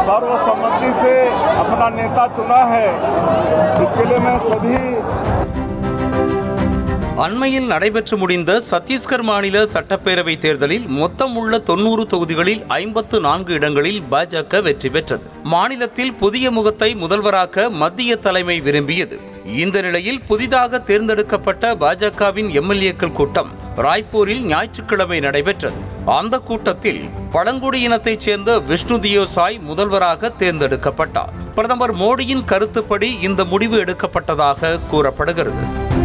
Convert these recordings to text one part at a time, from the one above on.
सर्वसम्मति से अपना नेता चुना है इसके लिए मैं सभी அண்மையில் நடைபெற்று முடிந்த சத்தீஸ்கர் மாநில சட்டப்பேரவை தேர்தலில் மொத்தம் உள்ள தொன்னூறு தொகுதிகளில் ஐம்பத்து நான்கு இடங்களில் பாஜக வெற்றி பெற்றது மாநிலத்தில் புதிய முகத்தை முதல்வராக்க மத்திய தலைமை விரும்பியது இந்த நிலையில் புதிதாக தேர்ந்தெடுக்கப்பட்ட பாஜகவின் எம்எல்ஏக்கள் கூட்டம் ராய்ப்பூரில் ஞாயிற்றுக்கிழமை நடைபெற்றது அந்த கூட்டத்தில் பழங்குடியினத்தைச் சேர்ந்த விஷ்ணு தியோசாய் முதல்வராக தேர்ந்தெடுக்கப்பட்டார் பிரதமர் மோடியின் கருத்துப்படி இந்த முடிவு எடுக்கப்பட்டதாக கூறப்படுகிறது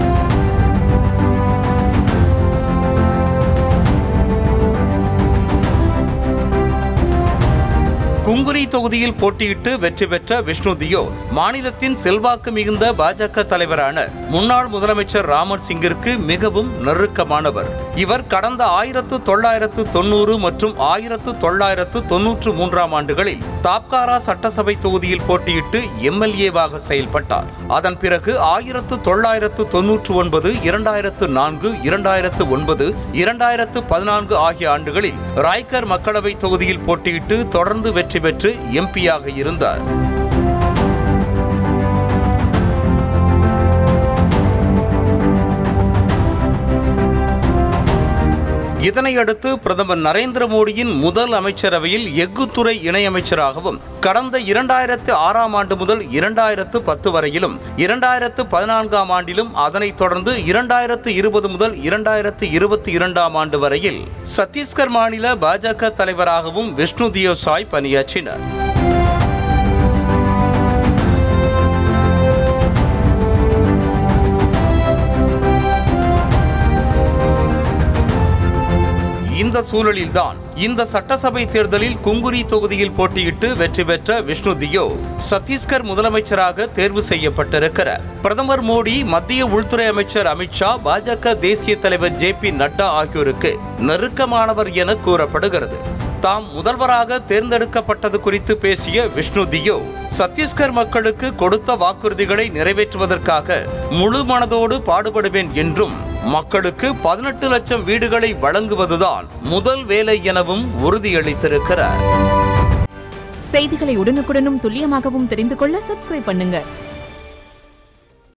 குங்குரி தொகுதியில் போட்டியிட்டு வெற்றி பெற்ற விஷ்ணு தியோ மாநிலத்தின் செல்வாக்கு மிகுந்த பாஜக தலைவரான முன்னாள் முதலமைச்சர் ராமர் சிங்கிற்கு மிகவும் நெருக்கமானவர் இவர் கடந்த ஆயிரத்து தொள்ளாயிரத்து தொண்ணூறு மற்றும் ஆயிரத்து தொள்ளாயிரத்து தொன்னூற்று மூன்றாம் ஆண்டுகளில் தாப்காரா சட்டசபை தொகுதியில் போட்டியிட்டு எம்எல்ஏவாக செயல்பட்டார் அதன் பிறகு ஆயிரத்து தொள்ளாயிரத்து தொன்னூற்று ஒன்பது இரண்டாயிரத்து நான்கு இரண்டாயிரத்து ஒன்பது இரண்டாயிரத்து பதினான்கு ஆகிய ஆண்டுகளில் ராய்கர் மக்களவை தொகுதியில் போட்டியிட்டு தொடர்ந்து வெற்றி பெற்று எம்பியாக இருந்தார் இதனையடுத்து பிரதமர் நரேந்திர மோடியின் முதல் அமைச்சரவையில் எஃகுத்துறை இணையமைச்சராகவும் கடந்த இரண்டாயிரத்து ஆறாம் ஆண்டு முதல் இரண்டாயிரத்து பத்து வரையிலும் இரண்டாயிரத்து பதினான்காம் ஆண்டிலும் அதனைத் தொடர்ந்து இரண்டாயிரத்து இருபது முதல் இரண்டாயிரத்து இருபத்தி இரண்டாம் ஆண்டு வரையில் சத்தீஸ்கர் மாநில பாஜக தலைவராகவும் விஷ்ணு தியோசாய் பணியாற்றினார் இந்த சூழலில்தான் இந்த சட்டசபை தேர்தலில் குங்குரி தொகுதியில் போட்டியிட்டு வெற்றி பெற்ற விஷ்ணு தியோ சத்தீஸ்கர் முதலமைச்சராக தேர்வு செய்யப்பட்டிருக்கிறார் பிரதமர் மோடி மத்திய உள்துறை அமைச்சர் அமித்ஷா பாஜக தேசிய தலைவர் ஜே பி நட்டா ஆகியோருக்கு நெருக்கமானவர் என கூறப்படுகிறது தாம் முதல்வராக தேர்ந்தெடுக்கப்பட்டது குறித்து பேசிய விஷ்ணு தியோ சத்தீஸ்கர் மக்களுக்கு கொடுத்த வாக்குறுதிகளை நிறைவேற்றுவதற்காக முழு மனதோடு பாடுபடுவேன் என்றும் மக்களுக்கு பதினெட்டு லட்சம் வீடுகளை வழங்குவதுதான் முதல் வேலை எனவும் உறுதியளித்திருக்கிறார் செய்திகளை உடனுக்குடனும் துல்லியமாகவும் தெரிந்து கொள்ள சப்ஸ்கிரைப் பண்ணுங்க